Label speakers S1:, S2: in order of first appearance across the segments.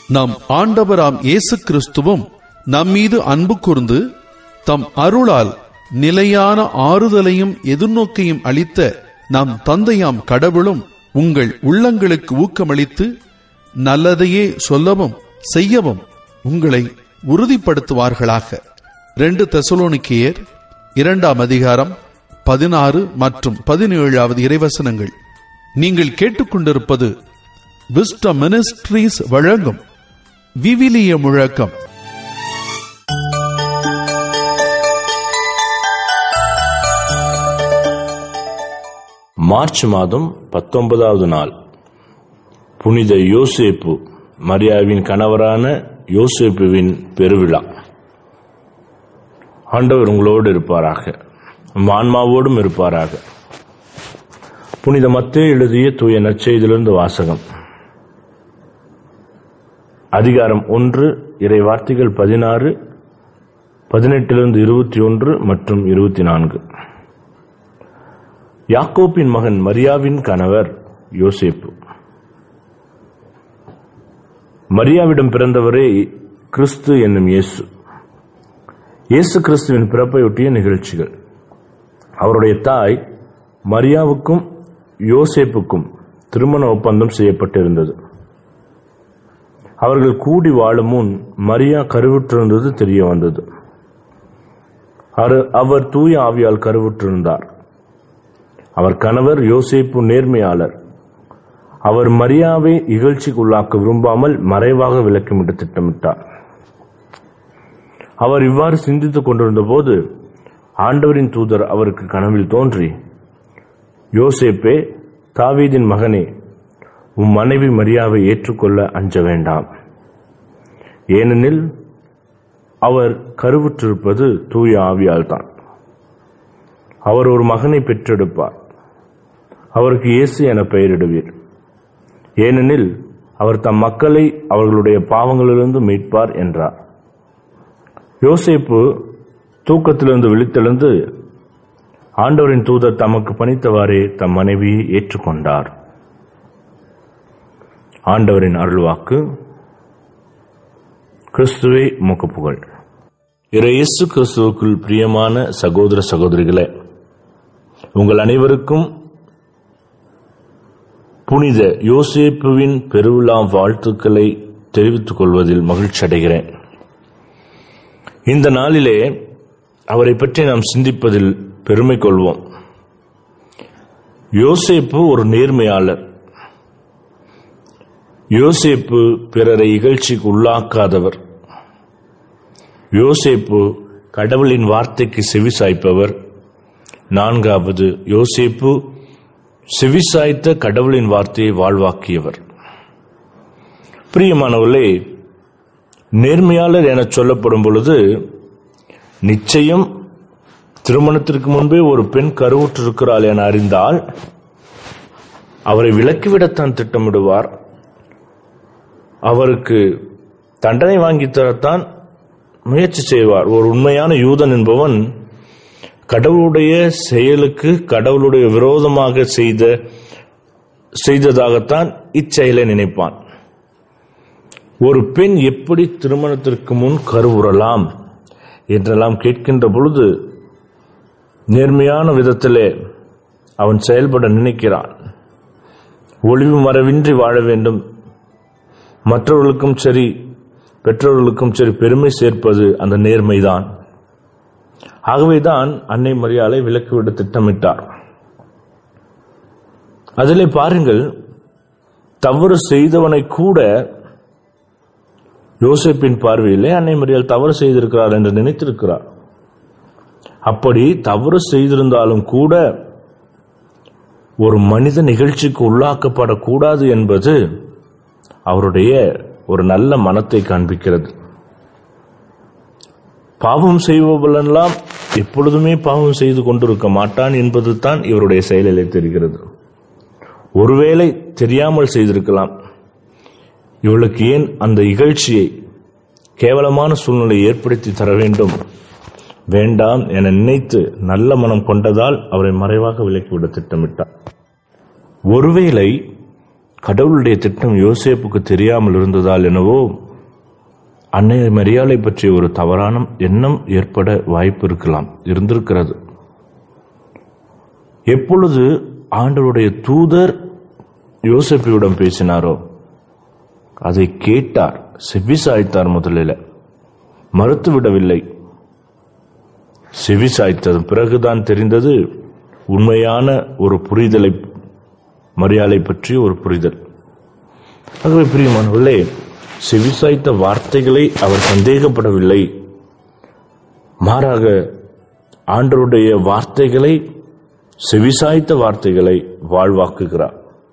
S1: நம் ஆண்டவராம் இயேசு கிறிஸ்துவும் நம்மீது அன்பு கூர்ந்து தம் அருளால் நிலையான ஆறுதலையும் எதிர்நோக்கையும் அளித்த நம் தந்தையாம் கடவுளும் உங்கள் உள்ளங்களுக்கு ஊக்கமளித்து நல்லதையே சொல்லவும் செய்யவும் உங்களை உறுதிப்படுத்துவார்களாக ரெண்டு தெசலோனிக்கேயர் இரண்டாம் அதிகாரம் பதினாறு மற்றும் பதினேழாவது இறைவசனங்கள் நீங்கள் கேட்டுக்கொண்டிருப்பது விஸ்ட மினிஸ்ட்ரீஸ் வழங்கும் விவிலிய முழக்கம்
S2: மார்ச் மாதம் பத்தொன்பதாவது நாள் புனித யோசேப்பு மரியாவின் கணவரான யோசேப்புவின் பெருவிழா ஆண்டவர் உங்களோடு இருப்பாராக உம் ஆன்மாவோடும் இருப்பாராக புனித மத்தே எழுதிய தூய நற்செய்திலிருந்து வாசகம் அதிகாரம் ஒன்று இறை வார்த்தைகள் பதினாறு பதினெட்டிலிருந்து இருபத்தி ஒன்று மற்றும் இருபத்தி நான்கு யாக்கோப்பின் மகன் மரியாவின் கணவர் யோசேப்பு மரியாவிடம் பிறந்தவரே கிறிஸ்து என்னும் இயேசு இயேசு கிறிஸ்துவின் பிறப்பையொட்டிய நிகழ்ச்சிகள் அவருடைய தாய் மரியாவுக்கும் யோசேப்புக்கும் திருமண ஒப்பந்தம் செய்யப்பட்டிருந்தது அவர்கள் கூடி வாழும் முன் மரியா கருவுற்றிருந்தது தெரிய வந்தது அவர்- அவர் தூய ஆவியால் கருவுற்றிருந்தார் அவர் கணவர் யோசேப்பு நேர்மையாளர் அவர் மரியாவை இகழ்ச்சிக்குள்ளாக்க விரும்பாமல் மறைவாக விளக்கமிட்டு திட்டமிட்டார் அவர் இவ்வாறு சிந்தித்துக் கொண்டிருந்த போது ஆண்டவரின் தூதர் அவருக்கு கனவில் தோன்றி யோசேப்பே தாவீதின் மகனே உம் மனைவி மரியாவை ஏற்றுக்கொள்ள அஞ்ச வேண்டாம் ஏனெனில் அவர் கருவுற்றிருப்பது தூய ஆவியால் தான் அவர் ஒரு மகனை பெற்றெடுப்பார் அவருக்கு இயேசு என பெயரிடுவீர் ஏனெனில் அவர் தம் மக்களை அவர்களுடைய பாவங்களிலிருந்து மீட்பார் என்றார் யோசேப்பு தூக்கத்திலிருந்து விழித்தெழுந்து ஆண்டவரின் தூதர் தமக்கு பணித்தவாறே தம் மனைவியை ஏற்றுக்கொண்டார் ஆண்டவரின் அருள்வாக்கு கிறிஸ்துவே உமக்கு புகழ் இறை இயேசு கிறிஸ்துவுக்குள் பிரியமான சகோதர சகோதரிகளே உங்கள் அனைவருக்கும் புனித யோசேப்புவின் பெருவிழா வாழ்த்துக்களை தெரிவித்துக் கொள்வதில் மகிழ்ச்சி அடைகிறேன் இந்த நாளிலே அவரை பற்றி நாம் சிந்திப்பதில் பெருமை கொள்வோம் யோசேப்பு ஒரு நேர்மையாளர் யோசேப்பு பிறரை இகழ்ச்சிக்கு உள்ளாக்காதவர் யோசேப்பு கடவுளின் வார்த்தைக்கு செவிசாய்ப்பவர் நான்காவது யோசேப்பு செவிசாய்த்த கடவுளின் வார்த்தையை வாழ்வாக்கியவர் பிரியமானவர்களே நேர்மையாளர் என சொல்லப்படும் பொழுது நிச்சயம் திருமணத்திற்கு முன்பே ஒரு பெண் கருவுற்றிருக்கிறாள் என அறிந்தால் அவரை விலக்கிவிடத்தான் திட்டமிடுவார் அவருக்கு தண்டனை வாங்கித் தரத்தான் முயற்சி செய்வார் ஒரு உண்மையான யூதன் என்பவன் கடவுளுடைய செயலுக்கு கடவுளுடைய விரோதமாக செய்த செய்ததாகத்தான் இச்செயலை நினைப்பான் ஒரு பெண் எப்படி திருமணத்திற்கு முன் கருவுறலாம் என்றெல்லாம் கேட்கின்ற பொழுது நேர்மையான விதத்திலே அவன் செயல்பட நினைக்கிறான் ஒளிவு மறைவின்றி வாழ வேண்டும் மற்றவர்களுக்கும் சரி பெற்றோர்களுக்கும் சரி பெருமை சேர்ப்பது அந்த நேர்மைதான் ஆகவேதான் அன்னை மரியாதை விலக்கிவிட திட்டமிட்டார் அதிலே பாருங்கள் தவறு செய்தவனை கூட யோசேப்பின் பார்வையிலே அன்னை மரியாள் தவறு செய்திருக்கிறார் என்று நினைத்திருக்கிறார் அப்படி தவறு செய்திருந்தாலும் கூட ஒரு மனித நிகழ்ச்சிக்கு உள்ளாக்கப்படக்கூடாது என்பது அவருடைய ஒரு நல்ல மனத்தை காண்பிக்கிறது பாவம் செய்பவளெல்லாம் எப்பொழுதுமே பாவம் செய்து கொண்டிருக்க மாட்டான் என்பது தான் இவருடைய செயலிலே தெரிகிறது ஒருவேளை தெரியாமல் செய்திருக்கலாம் இவளுக்கு ஏன் அந்த இகழ்ச்சியை கேவலமான சூழ்நிலையை ஏற்படுத்தி தர வேண்டும் வேண்டாம் என நினைத்து நல்ல மனம் கொண்டதால் அவரை மறைவாக விலக்கிவிட திட்டமிட்டார் ஒருவேளை கடவுளுடைய திட்டம் யோசேப்புக்கு தெரியாமல் இருந்ததால் என்னவோ அன்னை மரியாதை பற்றிய ஒரு தவறான எண்ணம் ஏற்பட வாய்ப்பு இருக்கலாம் இருந்திருக்கிறது எப்பொழுது ஆண்டவருடைய தூதர் யோசேப்பிடம் பேசினாரோ அதை கேட்டார் செவி சாய்த்தார் முதலில் மறுத்து விடவில்லை செவி சாய்த்தது பிறகுதான் தெரிந்தது உண்மையான ஒரு புரிதலை மரியாதை பற்றிய ஒரு புரிதல் ஆகவே பிரியமானவர்களே செவிசாய்த்த வார்த்தைகளை அவர் சந்தேகப்படவில்லை மாறாக ஆண்டருடைய வார்த்தைகளை செவிசாய்த்த வார்த்தைகளை வாழ்வாக்குகிறார்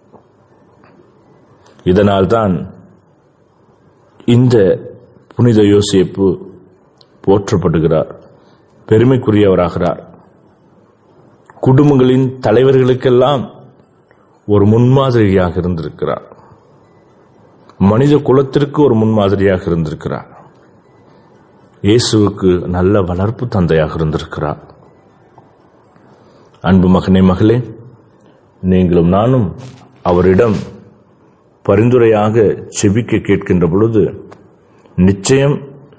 S2: இதனால்தான் இந்த புனித யோசேப்பு போற்றப்படுகிறார் பெருமைக்குரியவராகிறார் குடும்பங்களின் தலைவர்களுக்கெல்லாம் ஒரு முன்மாதிரியாக இருந்திருக்கிறார் மனித குலத்திற்கு ஒரு முன்மாதிரியாக இருந்திருக்கிறார் இயேசுவுக்கு நல்ல வளர்ப்பு தந்தையாக இருந்திருக்கிறார் அன்பு மகனே மகளே நீங்களும் நானும் அவரிடம் பரிந்துரையாக செபிக்க கேட்கின்ற பொழுது நிச்சயம்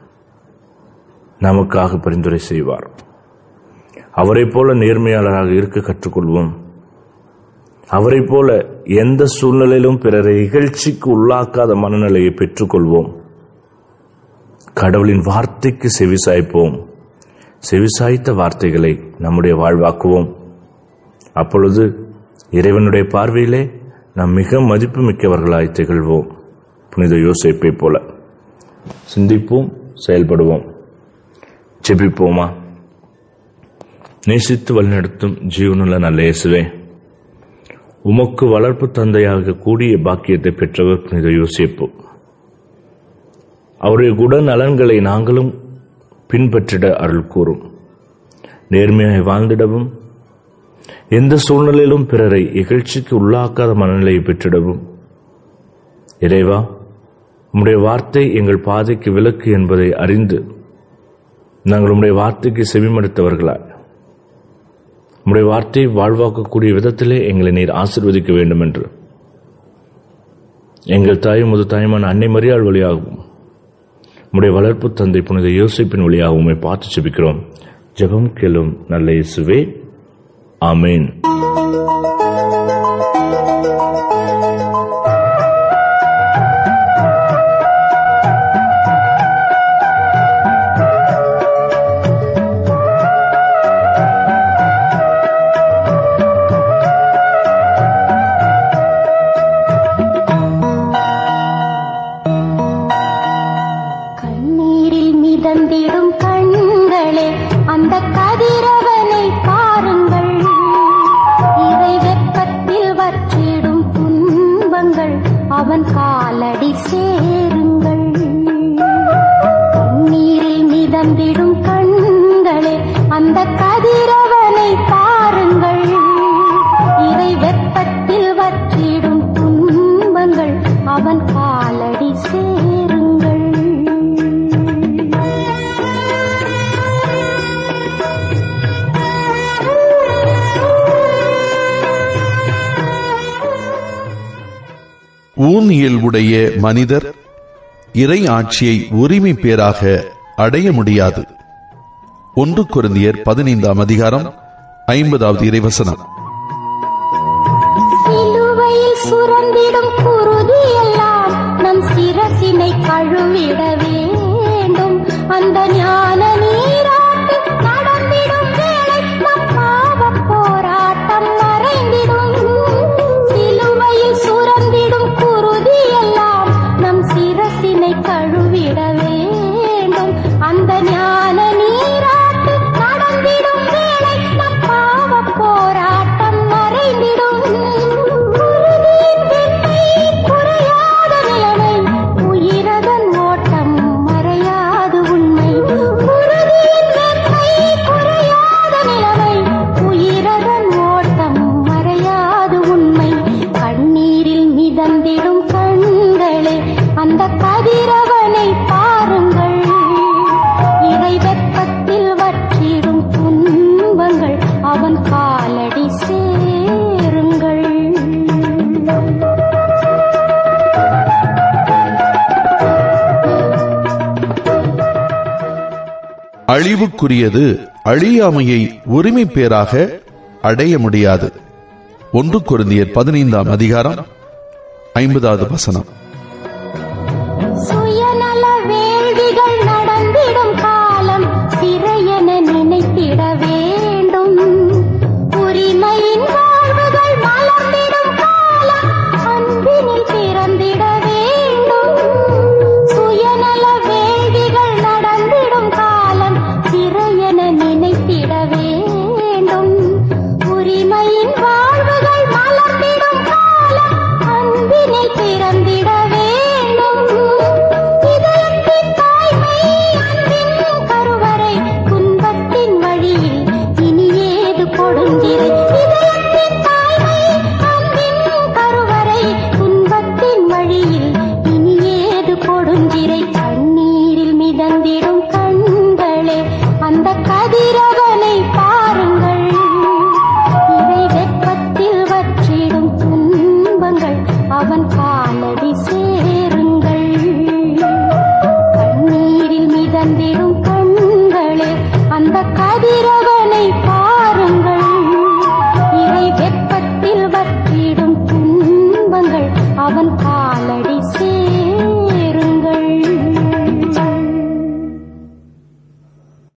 S2: நமக்காக பரிந்துரை செய்வார் அவரை போல நேர்மையாளராக இருக்க கற்றுக்கொள்வோம் அவரை போல எந்த சூழ்நிலையிலும் பிறரை இகழ்ச்சிக்கு உள்ளாக்காத மனநிலையை பெற்றுக்கொள்வோம் கடவுளின் வார்த்தைக்கு செவிசாய்ப்போம் செவிசாய்த்த வார்த்தைகளை நம்முடைய வாழ்வாக்குவோம் அப்பொழுது இறைவனுடைய பார்வையிலே நாம் மிக மதிப்பு மிக்கவர்களாய் திகழ்வோம் புனித யோசிப்பை போல சிந்திப்போம் செயல்படுவோம் ஜெபிப்போமா நேசித்து வழிநடத்தும் ஜீவனுள்ள நல்ல இயேசுவே உமக்கு வளர்ப்பு தந்தையாக கூடிய பாக்கியத்தை பெற்றவர் புனித யோசிப்பு அவருடைய குட நலன்களை நாங்களும் பின்பற்றிட அருள் கூறும் நேர்மையாய் வாழ்ந்திடவும் எந்த சூழ்நிலையிலும் பிறரை இகழ்ச்சிக்கு உள்ளாக்காத மனநிலையை பெற்றிடவும் இறைவா உம்முடைய வார்த்தை எங்கள் பாதைக்கு விலக்கு என்பதை அறிந்து நாங்கள் உம்முடைய வார்த்தைக்கு செவிமடுத்தவர்களாய் உம்முடைய வார்த்தையை வாழ்வாக்கக்கூடிய விதத்திலே எங்களை நீர் ஆசிர்வதிக்க வேண்டும் என்று எங்கள் தாயும் முது தாயுமான அன்னை மரியாள் வழியாகவும் உம்முடைய வளர்ப்பு தந்தை புனித யோசிப்பின் வழியாக உம்மை பார்த்து செபிக்கிறோம் ஜெபம் கெலும் நல்ல இயேசுவே ஆமேன்
S3: கண்ணீரில் மிதந்திடும் கண்களே அந்த கதிரவனை பாருங்கள் இறை வெப்பத்தில் வற்றிடும் துன்பங்கள் அவன் காலடி சேருங்கள் கண்ணீரில் மிதந்திடும் கண்களே அந்த கதிரவனை பாருங்கள் இறை வெப்பத்தில் வற்றிடும் துன்பங்கள் அவன் காலடி சேருங்கள்
S1: ஊன் இயல்புடைய மனிதர் இறை ஆட்சியை உரிமை பேராக அடைய முடியாது ஒன்று குருந்தியர் பதினைந்தாம் அதிகாரம் ஐம்பதாவது இறைவசனம்
S3: சிலுவையில் சுரந்திடும் குருதி எல்லாம் நம் சிரசினை கழுவிட வேண்டும் அந்த ஞான நீராட்டு நடந்திடும் வேளை நம் பாவப் போராட்டம் மறைந்திடும் சிலுவையில் சுரந்திடும் குருதி எல்லாம் நம் சிரசினை கழுவிட வேண்டும் அந்த ஞான நீராட்டு நடந்திடும் வேளை நம் பாவப் போராட்டம் மறைந்திடும் குருதியின் வெண்மை குறையாத நிலைமை உயிரதன் ஓட்டம் மறையாது உண்மை குருதியின்
S1: அழிவுக்குரியது அழியாமையை உரிமை பேராக அடைய முடியாது ஒன்று குருந்தியர் பதினைந்தாம் அதிகாரம் ஐம்பதாவது வசனம்
S3: சுயநல வேள்விகள் நடந்திடும் காலம் சிறையென நினைத்திட வேண்டும் உரிமையின் வாழ்வுகள் மலர்ந்திடும் காலம் அன்பினில் பிறந்திட வேண்டும் சுயநல வேள்விகள் நடந்திடும் காலம் சிறையென நினைத்திட வேண்டும் உரிமையின் வாழ்வுகள் மலர்ந்திடும் காலம் அன்பினில் பிறந்திட வேண்டும் இதயத்தின் தாய்மை அன்பின் கருவறை துன்பத்தின் வழியில் இனி ஏது கொடுஞ்சிறை இதயத்தின் தாய்மை அன்பின் கருவறை துன்பத்தின் வழியில் இனி ஏது கொடுஞ்சிறை கண்ணீரில் மிதந்திடும் கண்களே அந்த கதிரவனை பாருங்கள் இறை வெப்பத்தில் வற்றிடும் துன்பங்கள் அவன் கா